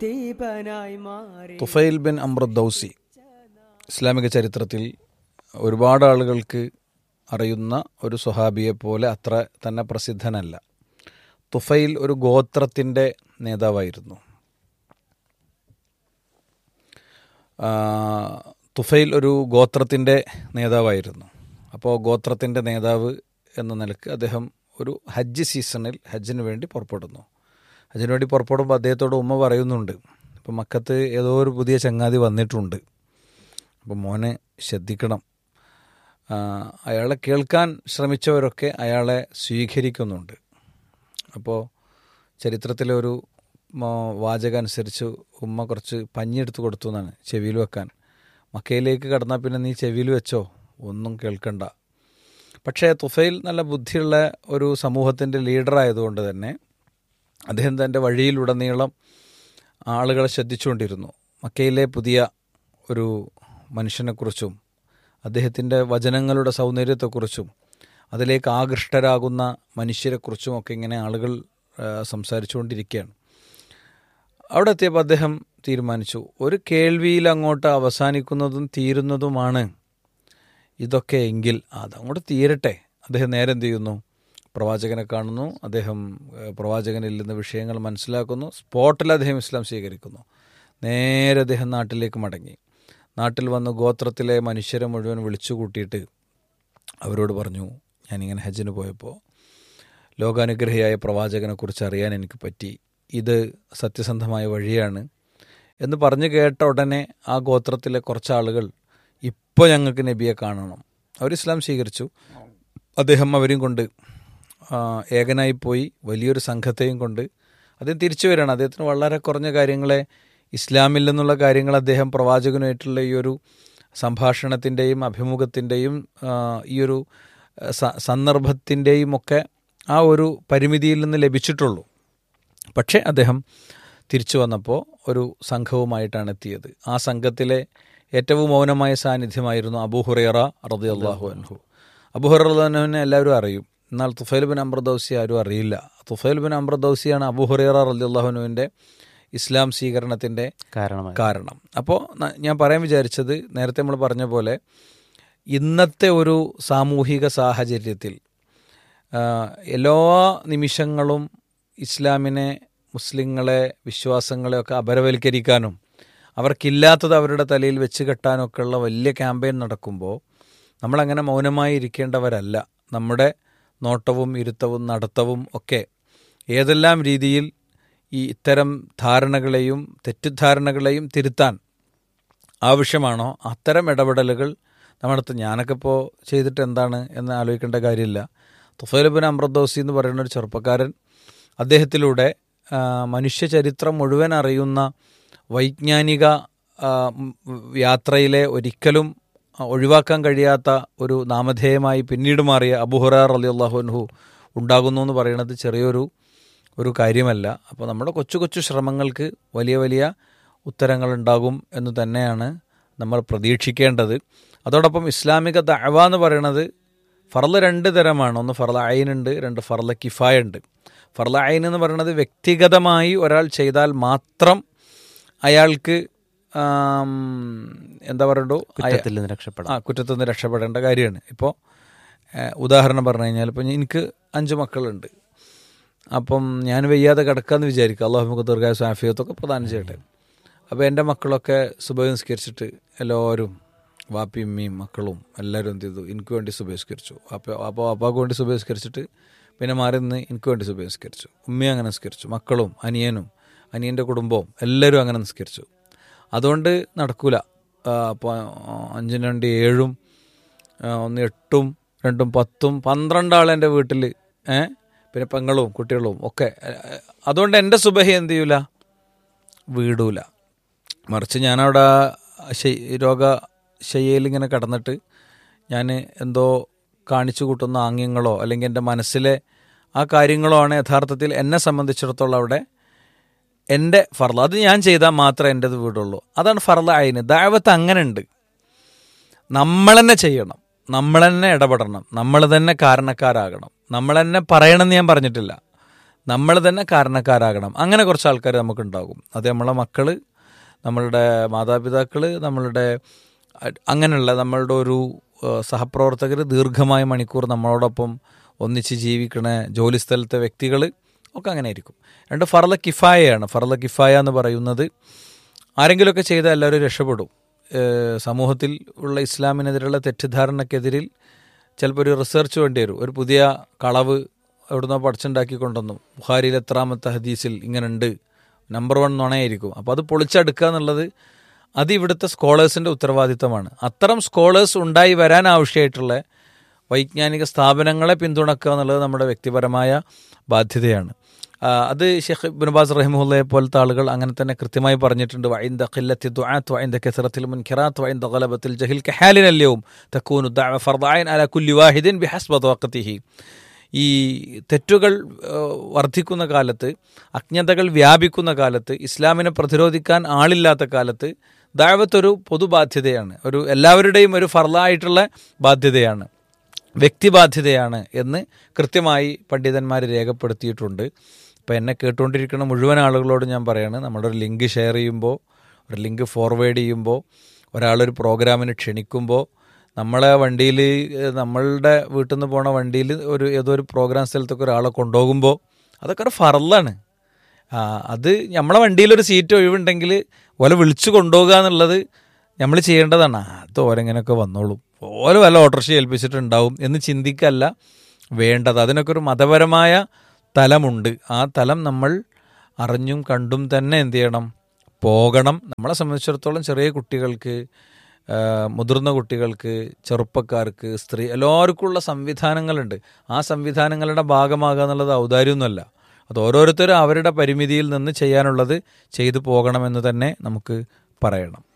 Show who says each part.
Speaker 1: ദീപനായി മാറി
Speaker 2: തുഫൈൽ ബിൻ അമ്രദ് ദൗസി ഇസ്ലാമിക ചരിത്രത്തിൽ ഒരുപാട് ആളുകൾക്ക് അറിയുന്ന ഒരു സ്വഹാബിയെ പോലെ അത്ര തന്നെ പ്രസിദ്ധനല്ല തുഫൈൽ ഒരു ഗോത്രത്തിൻ്റെ നേതാവായിരുന്നു ആ, തുഫൈൽ ഒരു ഗോത്രത്തിൻ്റെ നേതാവായിരുന്നു അപ്പോൾ ഗോത്രത്തിൻ്റെ നേതാവ് എന്ന നിലക്ക് അദ്ദേഹം ഒരു ഹജ്ജ് സീസണിൽ ഹജ്ജിന് വേണ്ടി പുറപ്പെടുന്നു ഹജ്ജിന് വേണ്ടി പുറപ്പെടുമ്പോൾ അദ്ദേഹത്തോട് ഉമ്മ പറയുന്നുണ്ട് ഇപ്പം മക്കത്ത് ഏതോ ഒരു പുതിയ ചങ്ങാതി വന്നിട്ടുണ്ട് അപ്പം മോനെ ശ്രദ്ധിക്കണം ആ, അയാളെ കേൾക്കാൻ ശ്രമിച്ചവരൊക്കെ അയാളെ സ്വീകരിക്കുന്നുണ്ട് അപ്പോൾ ചരിത്രത്തിലെ ഒരു മോ- വാചകം അനുസരിച്ച് ഉമ്മ കുറച്ച് പഞ്ഞിയെടുത്ത് കൊടുത്തു എന്നാണ് ചെവിയിൽ വെക്കാൻ മക്കയിലേക്ക് കടന്നാൽ പിന്നെ നീ ചെവിയിൽ വെച്ചോ ഒന്നും കേൾക്കണ്ട പക്ഷേ തുഫൈൽ നല്ല ബുദ്ധിയുള്ള ഒരു സമൂഹത്തിൻ്റെ ലീഡറായതുകൊണ്ട് തന്നെ അദ്ദേഹം തൻ്റെ വഴിയിലുടനീളം ആളുകളെ ശ്രദ്ധിച്ചുകൊണ്ടിരുന്നു മക്കയിലെ പുതിയ ഒരു മനുഷ്യനെക്കുറിച്ചും അദ്ദേഹത്തിൻ്റെ വചനങ്ങളുടെ സൗന്ദര്യത്തെക്കുറിച്ചും അതിലേക്ക് ആകൃഷ്ടരാകുന്ന മനുഷ്യരെക്കുറിച്ചും ഒക്കെ ഇങ്ങനെ ആളുകൾ ആ, സംസാരിച്ചുകൊണ്ടിരിക്കുകയാണ് അവിടെ എത്തിയപ്പോൾ അദ്ദേഹം തീരുമാനിച്ചു ഒരു കേൾവിയിൽ അങ്ങോട്ട് അവസാനിക്കുന്നതും തീരുന്നതുമാണ് ഇതൊക്കെ എങ്കിൽ അതങ്ങോട്ട് തീരട്ടെ അദ്ദേഹം നേരെ എന്ത് ചെയ്യുന്നു പ്രവാചകനെ കാണുന്നു അദ്ദേഹം ഏഹ്, പ്രവാചകനിൽ നിന്ന് വിഷയങ്ങൾ മനസ്സിലാക്കുന്നു സ്പോട്ടിൽ അദ്ദേഹം ഇസ്ലാം സ്വീകരിക്കുന്നു നേരെ അദ്ദേഹം നാട്ടിലേക്ക് മടങ്ങി നാട്ടിൽ വന്ന് ഗോത്രത്തിലെ മനുഷ്യരെ മുഴുവൻ വിളിച്ചു കൂട്ടിയിട്ട് അവരോട് പറഞ്ഞു ഞാനിങ്ങനെ ഹജ്ജിന് പോയപ്പോൾ ലോകാനുഗ്രഹിയായ പ്രവാചകനെക്കുറിച്ച് അറിയാൻ എനിക്ക് പറ്റി ഇത് സത്യസന്ധമായ വഴിയാണ് എന്ന് പറഞ്ഞു കേട്ട ഉടനെ ആ ഗോത്രത്തിലെ കുറച്ച് ആളുകൾ ഇപ്പോൾ ഞങ്ങൾക്ക് നബിയെ കാണണം അവർ ഇസ്ലാം സ്വീകരിച്ചു അദ്ദേഹം അവരെയും കൊണ്ട് ആ, ഏകനായി പോയി വലിയൊരു സംഘത്തെയും കൊണ്ട് അദ്ദേഹം തിരിച്ചു വരികയാണ് അദ്ദേഹത്തിന് വളരെ കുറഞ്ഞ കാര്യങ്ങളെ ഇസ്ലാമിൽ നിന്നുള്ള കാര്യങ്ങൾ അദ്ദേഹം പ്രവാചകനുമായിട്ടുള്ള ഈ ഒരു സംഭാഷണത്തിൻ്റെയും അഭിമുഖത്തിൻ്റെയും ഈ ഒരു സ- സന്ദർഭത്തിൻ്റെയും ഒക്കെ ആ ഒരു പരിമിതിയിൽ നിന്ന് ലഭിച്ചിട്ടുള്ളൂ പക്ഷേ അദ്ദേഹം തിരിച്ചു വന്നപ്പോൾ ഒരു സംഘവുമായിട്ടാണ് എത്തിയത് ആ സംഘത്തിലെ ഏറ്റവും മൗനമായ സാന്നിധ്യമായിരുന്നു അബൂഹുറേറ റതി അള്ളാഹു അൻഹു അബൂഹുറനെ എല്ലാവരും അറിയും എന്നാൽ തുഫൈൽ ബിൻ അമ്രദൌസി ആരും അറിയില്ല തുഫൈൽ ബിൻ അമ്രദൌസിയാണ് അബൂഹുറേറ റതി അള്ളാഹുനുവിൻ്റെ ഇസ്ലാം സ്വീകരണത്തിൻ്റെ
Speaker 3: കാരണമായി
Speaker 2: കാരണം അപ്പോൾ ഞാൻ പറയാൻ വിചാരിച്ചത് നേരത്തെ നമ്മൾ പറഞ്ഞ പോലെ ഇന്നത്തെ ഒരു സാമൂഹിക സാഹചര്യത്തിൽ ആ, എല്ലാ നിമിഷങ്ങളും ഇസ്ലാമിനെ മുസ്ലിങ്ങളെ വിശ്വാസങ്ങളെയൊക്കെ അപരവൽക്കരിക്കാനും അവർക്കില്ലാത്തത് അവരുടെ തലയിൽ വെച്ച് കെട്ടാനൊക്കെ ഉള്ള വലിയ ക്യാമ്പയിൻ നടക്കുമ്പോൾ നമ്മളങ്ങനെ മൗനമായി ഇരിക്കേണ്ടവരല്ല നമ്മുടെ നോട്ടവും ഇരുത്തവും നടത്തവും ഒക്കെ ഏതെല്ലാം രീതിയിൽ ഈ ഇത്തരം ധാരണകളെയും തെറ്റിദ്ധാരണകളെയും തിരുത്താൻ ആവശ്യമാണോ അത്തരം ഇടപെടലുകൾ നമ്മുടെ ഞാനൊക്കെ ഇപ്പോൾ ചെയ്തിട്ട് എന്താണ് എന്ന് ആലോചിക്കേണ്ട കാര്യമില്ല തുഫൈലബിൻ അമ്രദോസി എന്ന് പറയുന്ന ഒരു ചെറുപ്പക്കാരൻ അദ്ദേഹത്തിലൂടെ ആ, മനുഷ്യ ചരിത്രം മുഴുവൻ അറിയുന്ന വൈജ്ഞാനിക ആ, ഉം, യാത്രയിലെ ഒരിക്കലും ആ, ഒഴിവാക്കാൻ കഴിയാത്ത ഒരു നാമധേയമായി പിന്നീട് മാറിയ അബുഹുറാർ അലി അള്ളാഹുൻഹു ഉണ്ടാകുന്നു എന്ന് പറയുന്നത് ചെറിയൊരു ഒരു കാര്യമല്ല അപ്പോൾ നമ്മുടെ കൊച്ചു കൊച്ചു ശ്രമങ്ങൾക്ക് വലിയ വലിയ ഉത്തരങ്ങൾ ഉണ്ടാകും എന്ന് തന്നെയാണ് നമ്മൾ പ്രതീക്ഷിക്കേണ്ടത് അതോടൊപ്പം ഇസ്ലാമിക ദഅവ എന്ന് പറയുന്നത് ഫർള് രണ്ട് തരമാണ് ഒന്ന് ഫർള ഐനുണ്ട് രണ്ട് ഫർള കിഫായ ഉണ്ട് ഫർള ഐൻ എന്ന് പറയുന്നത് വ്യക്തിഗതമായി ഒരാൾ ചെയ്താൽ മാത്രം അയാൾക്ക് ആം, എന്താ പറയണ്ടോ അയ-
Speaker 3: കുറ്റത്തിൽ നിന്ന് രക്ഷപ്പെടാം
Speaker 2: ആ കുറ്റത്തു നിന്ന് രക്ഷപ്പെടേണ്ട കാര്യമാണ് ഇപ്പോൾ ഉദാഹരണം പറഞ്ഞു കഴിഞ്ഞാൽ ഇപ്പം എനിക്ക് അഞ്ച് മക്കളുണ്ട് അപ്പം ഞാൻ വയ്യാതെ കിടക്കാമെന്ന് വിചാരിക്കുക അള്ളാഹു നമുക്ക് ദീർഘായുസ് ആഫിയത്തൊക്കെ പ്രദാനം ചെയ്യട്ടെ അപ്പോൾ എൻ്റെ മക്കളൊക്കെ സുബഹിസ്കരിച്ചിട്ട് എല്ലാവരും വാപ്പിയും ഉമ്മയും മക്കളും എല്ലാവരും എന്ത് ചെയ്തു എനിക്ക് വേണ്ടി സുബഹിസ്കരിച്ചു അപ്പോൾ അപ്പോൾ അപ്പാക്ക് വേണ്ടി സുബഹിസ്കരിച്ചിട്ട് പിന്നെ മാറി നിന്ന് എനിക്ക് വേണ്ടി സുബഹിസ്കരിച്ചു ഉമ്മയും അങ്ങനെ നിസ്കരിച്ചു മക്കളും അനിയനും അനിയൻ്റെ കുടുംബവും എല്ലാവരും അങ്ങനെ നിസ്കരിച്ചു അതുകൊണ്ട് നടക്കൂല അപ്പോൾ അഞ്ചിന് രണ്ട് ഏഴും ആ, ഒന്ന് എട്ടും രണ്ടും പത്തും പന്ത്രണ്ട് ആൾ എൻ്റെ വീട്ടിൽ ഏ പിന്നെ പെങ്ങളും കുട്ടികളും ഒക്കെ ഏ, അതുകൊണ്ട് എൻ്റെ സുബഹി എന്ത് ചെയ്യൂല വീടൂല മറിച്ച് ഞാനവിടെ ശൈ- രോഗ ശയ്യയിൽ ഇങ്ങനെ കിടന്നിട്ട് ഞാൻ എന്തോ കാണിച്ചു കൂട്ടുന്ന ആംഗ്യങ്ങളോ അല്ലെങ്കിൽ എൻ്റെ മനസ്സിലെ ആ കാര്യങ്ങളോ ആണ് യഥാർത്ഥത്തിൽ എന്നെ സംബന്ധിച്ചിടത്തോളം അവിടെ എൻ്റെ ഫർള അത് ഞാൻ ചെയ്താൽ മാത്രമേ എൻ്റെത് വീടുള്ളൂ അതാണ് ഫർള അയിന് ദാവത്ത് അങ്ങനെ ഉണ്ട് നമ്മൾ തന്നെ ചെയ്യണം നമ്മൾ തന്നെ ഇടപെടണം നമ്മൾ തന്നെ കാരണക്കാരാകണം നമ്മൾ തന്നെ പറയണമെന്ന് ഞാൻ പറഞ്ഞിട്ടില്ല നമ്മൾ തന്നെ കാരണക്കാരാകണം അങ്ങനെ കുറച്ച് ആൾക്കാർ നമുക്കുണ്ടാകും അത് നമ്മളെ മക്കൾ നമ്മളുടെ മാതാപിതാക്കൾ നമ്മളുടെ അ- അങ്ങനെയുള്ള നമ്മളുടെ ഒരു സഹപ്രവർത്തകർ ദീർഘമായ മണിക്കൂർ നമ്മളോടൊപ്പം ഒന്നിച്ച് ജീവിക്കണ ജോലി സ്ഥലത്തെ വ്യക്തികൾ ഒക്കെ അങ്ങനെ ആയിരിക്കും രണ്ട് ഫർല കിഫായയാണ് ഫർല കിഫായ എന്ന് പറയുന്നത് ആരെങ്കിലുമൊക്കെ ചെയ്താൽ എല്ലാവരും രക്ഷപ്പെടും ഏഹ് സമൂഹത്തിൽ ഉള്ള ഇസ്ലാമിനെതിരെയുള്ള തെറ്റിദ്ധാരണക്കെതിരിൽ ചിലപ്പോൾ ഒരു റിസർച്ച് വേണ്ടി വരും ഒരു പുതിയ കളവ് എവിടുന്നോ പഠിച്ചുണ്ടാക്കി കൊണ്ടുവന്നു ബുഹാരിയിൽ എത്രാമത്തെ ഹദീസിൽ ഇങ്ങനെ ഉണ്ട് നമ്പർ വൺ നുണയായിരിക്കും അപ്പോൾ അത് പൊളിച്ചെടുക്കുക എന്നുള്ളത് അത് ഇവിടുത്തെ സ്കോളേഴ്സിൻ്റെ ഉത്തരവാദിത്തമാണ് അത്തരം സ്കോളേഴ്സ് ഉണ്ടായി വരാൻ ആവശ്യമായിട്ടുള്ള വൈജ്ഞാനിക സ്ഥാപനങ്ങളെ പിന്തുണക്കുക എന്നുള്ളത് നമ്മുടെ വ്യക്തിപരമായ ബാധ്യതയാണ് ആ, അത് ഷെയ്ഖ് ബിൻബാസ് റഹിമുല്ലയെ പോലത്തെ ആളുകൾ അങ്ങനെ തന്നെ കൃത്യമായി പറഞ്ഞിട്ടുണ്ട് വൈന്ദ ഖില്ലത്തി ദുആത്ത് വൈന്ദ കസറത്തിൽ മുൻഖിറാത്ത് വൈന്ദ ഖലബത്തിൽ ജഹിൽ കഹാലിനല്യവും തക്കൂനു ദഅവ ഫർദായൻ അല കുല്ലി വാഹിദിൻ ബിഹസ്ബ തവഖത്തിഹി ഈ തെറ്റുകൾ ഏഹ്, വർദ്ധിക്കുന്ന കാലത്ത് അജ്ഞതകൾ വ്യാപിക്കുന്ന കാലത്ത് ഇസ്ലാമിനെ പ്രതിരോധിക്കാൻ ആളില്ലാത്ത കാലത്ത് ദാവത്തൊരു പൊതുബാധ്യതയാണ് ഒരു എല്ലാവരുടെയും ഒരു ഫർലായിട്ടുള്ള ബാധ്യതയാണ് വ്യക്തിബാധ്യതയാണ് എന്ന് കൃത്യമായി പണ്ഡിതന്മാർ രേഖപ്പെടുത്തിയിട്ടുണ്ട് ഇപ്പം എന്നെ കേട്ടുകൊണ്ടിരിക്കുന്ന മുഴുവൻ ആളുകളോട് ഞാൻ പറയാണ് നമ്മുടെ ഒരു ലിങ്ക് ഷെയർ ചെയ്യുമ്പോൾ ഒരു ലിങ്ക് ഫോർവേഡ് ചെയ്യുമ്പോൾ ഒരാളൊരു പ്രോഗ്രാമിന് ക്ഷണിക്കുമ്പോൾ നമ്മളെ വണ്ടിയിൽ നമ്മളുടെ വീട്ടിൽ നിന്ന് പോണ വണ്ടിയിൽ ഒരു ഏതോ ഒരു പ്രോഗ്രാം സ്ഥലത്തൊക്കെ ഒരാളെ കൊണ്ടുപോകുമ്പോൾ അതൊക്കെ ഒരു ഫറലാണ് ആ, അത് നമ്മളെ വണ്ടിയിലൊരു സീറ്റ് ഒഴിവുണ്ടെങ്കിൽ ഓലെ വിളിച്ചു കൊണ്ടുപോകുക എന്നുള്ളത് നമ്മൾ ചെയ്യേണ്ടതാണ് ആ, അത് ഓരെങ്ങനെയൊക്കെ വന്നോളും ഓരോ വല്ല ഓട്ടോറിക്ഷ ഏൽപ്പിച്ചിട്ടുണ്ടാവും എന്ന് ചിന്തിക്കല്ല വേണ്ടത് അതിനൊക്കെ ഒരു മതപരമായ തലമുണ്ട് ആ തലം നമ്മൾ അറിഞ്ഞും കണ്ടും തന്നെ എന്ത് ചെയ്യണം പോകണം നമ്മളെ സംബന്ധിച്ചിടത്തോളം ചെറിയ കുട്ടികൾക്ക് ആ, മുതിർന്ന കുട്ടികൾക്ക് ചെറുപ്പക്കാർക്ക് സ്ത്രീ എല്ലാവർക്കുമുള്ള സംവിധാനങ്ങളുണ്ട് ആ സംവിധാനങ്ങളുടെ ഭാഗമാകുക എന്നുള്ളത് ഔദാര്യമൊന്നുമല്ല അത് ഓരോരുത്തരും അവരുടെ പരിമിതിയിൽ നിന്ന് ചെയ്യാനുള്ളത് ചെയ്തു പോകണമെന്ന് തന്നെ നമുക്ക് പറയണം